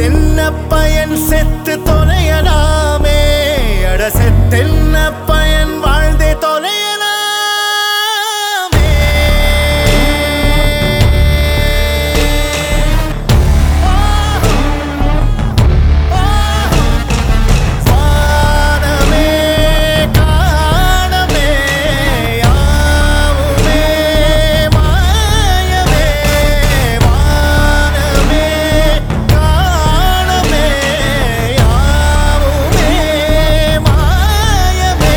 என்ன பயன் செத்து தொலையலாமே அட செத்தென்ன பயன் வாழ்ந்தே தொலையலாமே வானமே காணமே யாவுமே மாயமே வானமே காணமே யாவுமே மாயமே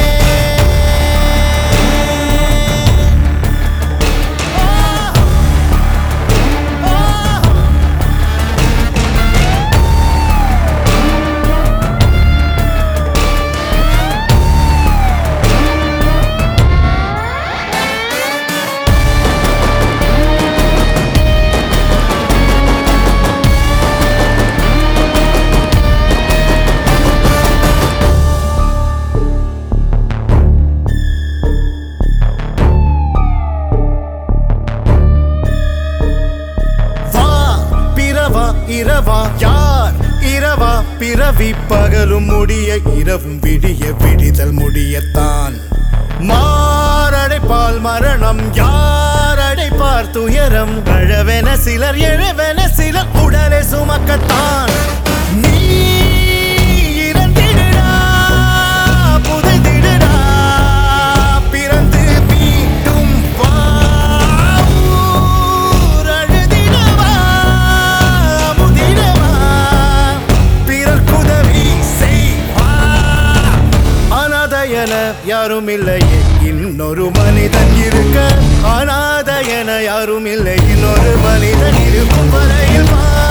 வா பிறவா இரவா யார் இரவா பிறவி பகலும் முடிய இரவும் விடிய விடிதல் முடியத்தான் மாரடைப்பால் மரணம் யார் அடைப்பார் துயரம் அழவென சிலர் எழவென சிலர் உடலை சுமக்கத்தான் நீ இறந்திடுடா புதைந்திடுடா பிறந்து மீண்டும் வா ஊர் அழுதிடவா அமுதிடவா பிறர்க்குதவி செய்வா அனாதையன யாரும் இல்லையே இன்னொரு மனிதன் இருக்க அனாதையன யாரும் இல்லை இன்னொரு மனிதன் இருக்கும் வரையில் வா